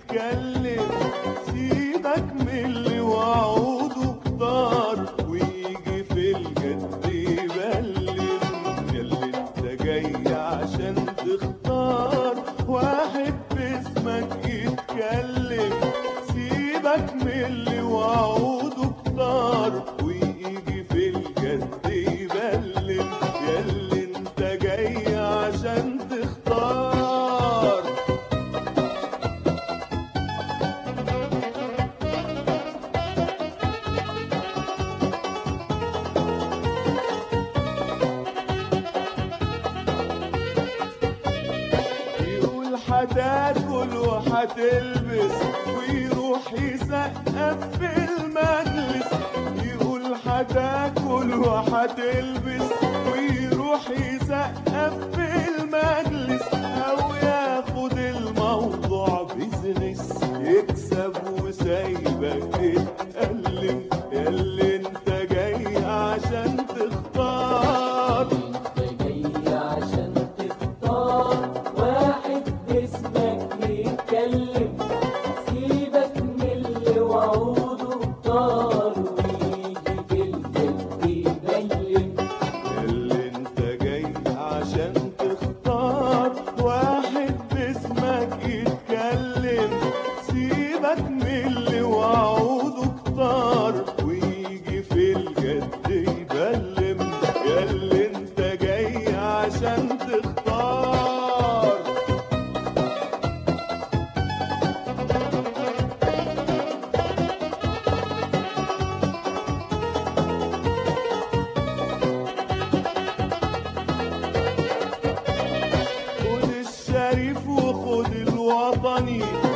يتكلم سيبك من اللي وعوده كتار ويجي في الجد يبلم ياللي انت جاي عشان تختار واحد باسمك يتكلم سيبك من اللي وعوده كتار ويجي في الجد يبلم ياللي انت جاي عشان تختار يقول هتاكل وهتلبس ويروح يسقف في المجلس يقول هتاكل وهتلبس ويروح يسقف في المجلس او ياخد الموضوع بيزنس يكسب وسايبك تتألم ياللي انت جاي عشان تختار انت جاي عشان تختار واحد باسمك يتكلم سيبك من اللي وعوده كتار ويجي في الجد يبين اللي انت جاي عشان تختار واحد باسمك يتكلم سيبك من اللي وعوده كتار ويجي في الجد يبلم ياللي انت جاي عشان تختار خد الشريف وخد الوطني